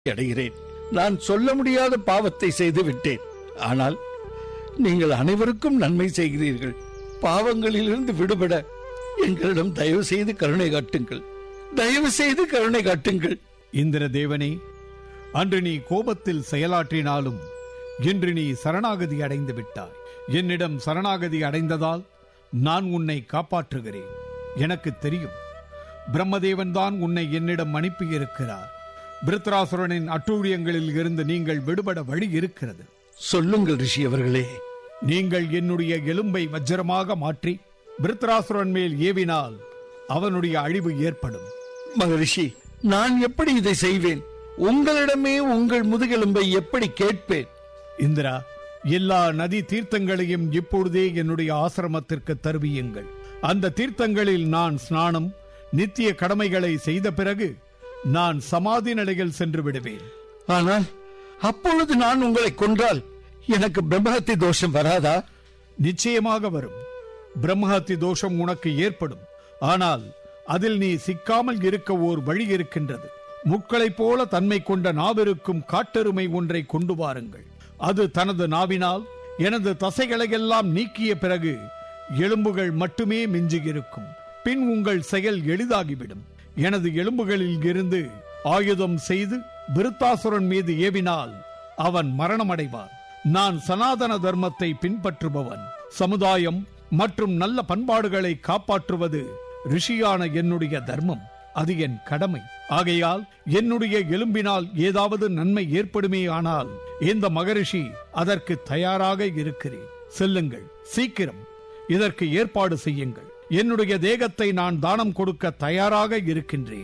அடைகிறேன் நான் சொல்ல முடியாத பாவத்தை செய்து விட்டேன் ஆனால் நீங்கள் அனைவருக்கும் நன்மை செய்கிறீர்கள் பாவங்களிலிருந்து விடுபட எங்களிடம் தயவு செய்து கருணை காட்டுங்கள் தயவு செய்து கருணை காட்டுங்கள் இந்திர தேவனே அன்று நீ கோபத்தில் செயலாற்றினாலும் இன்று நீ சரணாகதி அடைந்து விட்டாய் என்னிடம் சரணாகதி அடைந்ததால் நான் உன்னை காப்பாற்றுகிறேன் எனக்கு தெரியும் பிரம்மதேவன் தான் உன்னை என்னிடம் அனுப்பியிருக்கிறார் பிருத்ராசுரனின் அட்டூழியங்களில் இருந்து நீங்கள் விடுபட வழி இருக்கிறது சொல்லுங்கள் ரிஷி அவர்களே நீங்கள் என்னுடைய எலும்பை வஜ்ரமாக மாற்றி பிருத்ராசுரன் மேல் ஏவினால் அவனுடைய அழிவு ஏற்படும் மகரிஷி நான் எப்படி இதை செய்வேன் உங்களிடமே உங்கள் முதுகெலும்பை எப்படி கேட்பேன் இந்திரா எல்லா நதி தீர்த்தங்களையும் இப்பொழுதே என்னுடைய ஆசிரமத்திற்கு தருவியுங்கள் அந்த தீர்த்தங்களில் நான் ஸ்நானம் நித்திய கடமைகளை செய்த பிறகு நான் சமாதி நிலையில் சென்று விடுவேன் ஆனால் அப்பொழுது நான் உங்களை கொன்றால் எனக்கு பிரம்மஹத்தி தோஷம் வராதா நிச்சயமாக வரும் பிரம்மஹத்தி தோஷம் உனக்கு ஏற்படும் ஆனால் அதில் நீ சிக்காமல் இருக்க ஓர் வழி இருக்கின்றது முட்களைப் போல தன்மை கொண்ட நாவிருக்கும் காட்டெருமை ஒன்றை கொண்டு வாருங்கள் அது தனது நாவினால் எனது தசைகளையெல்லாம் நீக்கிய பிறகு எலும்புகள் மட்டுமே மிஞ்சியிருக்கும் பின் உங்கள் செயல் எளிதாகிவிடும் எனது எலும்புகளில் இருந்து ஆயுதம் செய்து விருத்தாசுரன் மீது ஏவினால் அவன் மரணமடைவான் நான் சனாதன தர்மத்தை பின்பற்றுபவன் சமுதாயம் மற்றும் நல்ல பண்பாடுகளை காப்பாற்றுவது ரிஷியான என்னுடைய தர்மம் அது என் கடமை ஆகையால் என்னுடைய எலும்பினால் ஏதாவது நன்மை ஏற்படுமே ஆனால் இந்த மகரிஷி அதற்கு தயாராக இருக்கிறேன் செல்லுங்கள் சீக்கிரம் இதற்கு ஏற்பாடு செய்யுங்கள் என்னுடைய தேகத்தை நான் தானம் கொடுக்க தயாராக இருக்கின்றேன்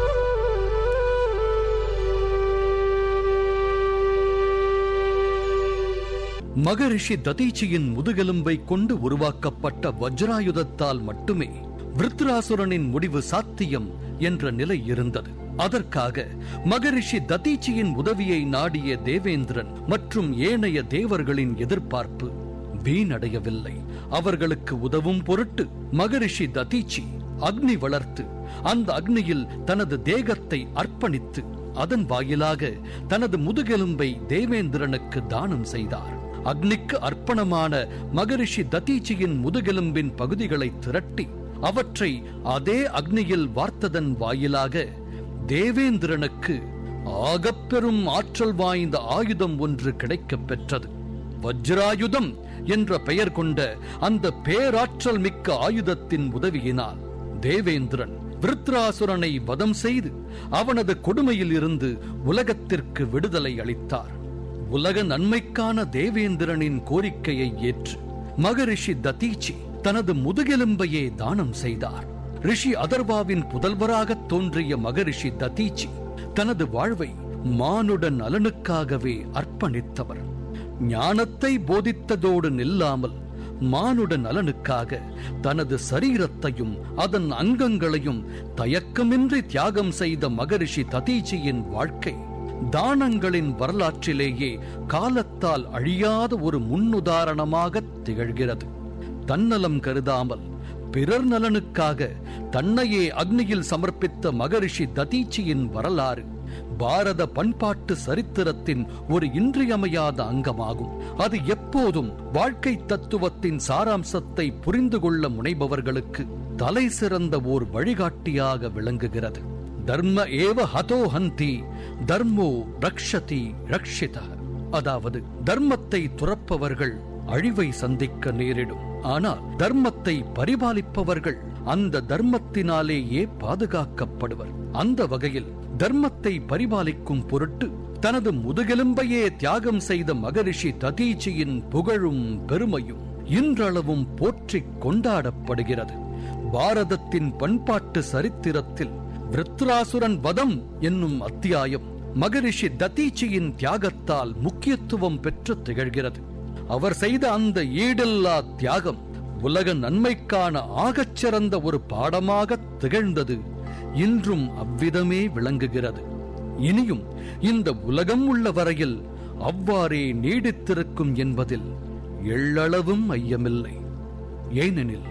மகரிஷி ததீச்சியின் முதுகெலும்பை கொண்டு உருவாக்கப்பட்ட வஜ்ராயுதத்தால் மட்டுமே விருத்ராசுரனின் முடிவு சாத்தியம் என்ற நிலை இருந்தது அதற்காக மகரிஷி ததீச்சியின் உதவியை நாடிய தேவேந்திரன் மற்றும் ஏனைய தேவர்களின் எதிர்பார்ப்பு வீணடையவில்லை அவர்களுக்கு உதவும் பொருட்டு மகரிஷி ததீச்சி அக்னி வளர்த்து அந்த அக்னியில் தனது தேகத்தை அர்ப்பணித்து அதன் வாயிலாக தனது முதுகெலும்பை தேவேந்திரனுக்கு தானம் செய்தார் அக்னிக்கு அர்ப்பணமான மகரிஷி ததீச்சியின் முதுகெலும்பின் பகுதிகளை திரட்டி அவற்றை அதே அக்னியில் வார்த்ததன் வாயிலாக தேவேந்திரனுக்கு ஆகப்பெரும் ஆற்றல் வாய்ந்த ஆயுதம் ஒன்று கிடைக்கப் பெற்றது வஜ்ராயுதம் என்ற பெயர் கொண்ட அந்த பேராற்றல் மிக்க ஆயுதத்தின் உதவியினால் தேவேந்திரன் விருத்ராசுரனை வதம் செய்து அவனது கொடுமையில் இருந்து உலகத்திற்கு விடுதலை அளித்தார் உலக நன்மைக்கான தேவேந்திரனின் கோரிக்கையை ஏற்று மகரிஷி ததீச்சி தனது முதுகெலும்பையே தானம் செய்தார் ரிஷி அதர்வாவின் புதல்வராக தோன்றிய மகரிஷி ததீச்சி தனது வாழ்வை மானுட நலனுக்காகவே அர்ப்பணித்தவர் ஞானத்தை போதித்ததோடு நில்லாமல் மானுட நலனுக்காக தனது சரீரத்தையும் அதன் அங்கங்களையும் தயக்கமின்றி தியாகம் செய்த மகரிஷி ததீச்சியின் வாழ்க்கை தானங்களின் வரலாற்றிலேயே காலத்தால் அழியாத ஒரு முன்னுதாரணமாக திகழ்கிறது தன்னலம் கருதாமல் பிறர் நலனுக்காக தன்னையே அக்னியில் சமர்ப்பித்த மகரிஷி ததீச்சியின் வரலாறு பாரத பண்பாட்டு சரித்திரத்தின் ஒரு இன்றியமையாத அங்கமாகும் அது எப்போதும் வாழ்க்கை தத்துவத்தின் சாராம்சத்தை புரிந்து கொள்ள முனைபவர்களுக்கு தலை சிறந்த ஓர் வழிகாட்டியாக விளங்குகிறது தர்ம ஏவ ஹதோ ஹந்தி தர்மோ ரக்ஷதி ரக்ஷித அதாவது தர்மத்தை துறப்பவர்கள் அழிவை சந்திக்க நேரிடும் ஆனால் தர்மத்தை பரிபாலிப்பவர்கள் அந்த தர்மத்தினாலேயே பாதுகாக்கப்படுவர் அந்த வகையில் தர்மத்தை பரிபாலிக்கும் பொருட்டு தனது முதுகெலும்பையே தியாகம் செய்த மகரிஷி ததீச்சியின் புகழும் பெருமையும் இன்றளவும் போற்றிக் கொண்டாடப்படுகிறது பாரதத்தின் பண்பாட்டு சரித்திரத்தில் விருத்ராசுரன் வதம் என்னும் அத்தியாயம் மகரிஷி ததீச்சியின் தியாகத்தால் முக்கியத்துவம் பெற்று திகழ்கிறது அவர் செய்த அந்த ஈடில்லா தியாகம் உலக நன்மைக்கான ஆகச் சிறந்த ஒரு பாடமாக திகழ்ந்தது இன்றும் அவ்விதமே விளங்குகிறது இனியும் இந்த உலகம் உள்ள வரையில் அவ்வாறே நீடித்திருக்கும் என்பதில் எள்ளளவும் ஐயமில்லை ஏனெனில்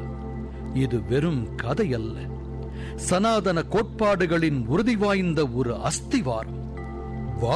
இது வெறும் கதையல்ல சனாதன கோட்பாடுகளின் உறுதி வாய்ந்த ஒரு அஸ்திவாரம்